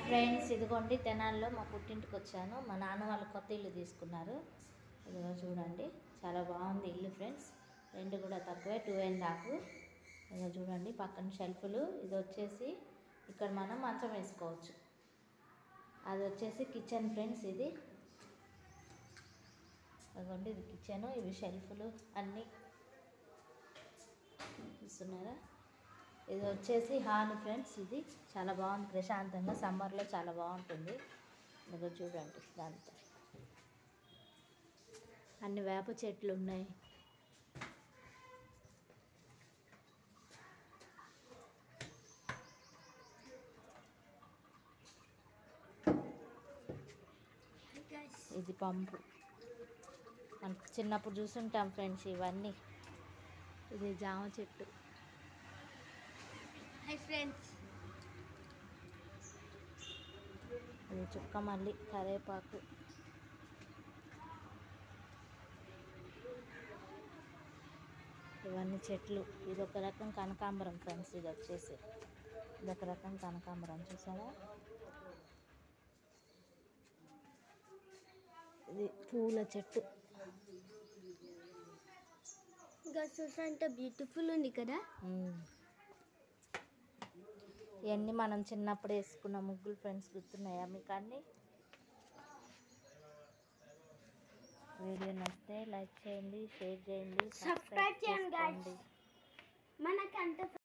Friends ఇదిగోండి తెనాల్లో మా పుట్టింటికి వచ్చాను మా నాన్న వాళ్ళు కొత్త ఇల్లు తీసుకున్నారు ఇదిగో చూడండి చాలా బాగుంది ఇల్లు ఫ్రెండ్స్ రెండు కూడా తక్కువే టూ అండ్ హాఫ్ ఇదిగో చూడండి పక్కన షెల్ఫ్లు ఇది వచ్చేసి ఇక్కడ మనం మంచం వేసుకోవచ్చు అది వచ్చేసి కిచెన్ ఫ్రెండ్స్ ఇది అదిగోండి ఇది కిచెన్ ఇవి షెల్ఫ్లు అన్నీ చూస్తున్నారా ఇది వచ్చేసి హాల్ ఫ్రెండ్స్ ఇది చాలా బాగుంది ప్రశాంతంగా సమ్మర్లో చాలా బాగుంటుంది ఇదిగో చూడండి ఇదంతా అన్ని వేప చెట్లు ఉన్నాయి ఇది పంపు మనం చిన్నప్పుడు చూసుంటాం ఫ్రెండ్స్ ఇవన్నీ ఇది జామ చెట్టు హాయ్ ఫ్రెండ్స్ ఇది చుక్క మల్లి కరేపాకు ఇవన్నీ చెట్లు ఇది ఒక రకం కనకాంబరం ఫ్రెండ్స్ ఇది వచ్చేసి ఇది ఒక రకం కనకాంబరం చూసారా ఇది పూల చెట్టు ఇంకా చూసంటే బ్యూటిఫుల్ ఉంది కదా మ్మ్. ఇవన్నీ మనం చిన్నప్పుడు వేసుకున్న ముగ్గులు ఫ్రెండ్స్ గుర్తున్నాయా మీకు అన్నీ వీడియో నచ్చితే లైక్ చేయండి షేర్ చేయండి Subscribe చేయండి, guys. చేసుకోండి. మనకంత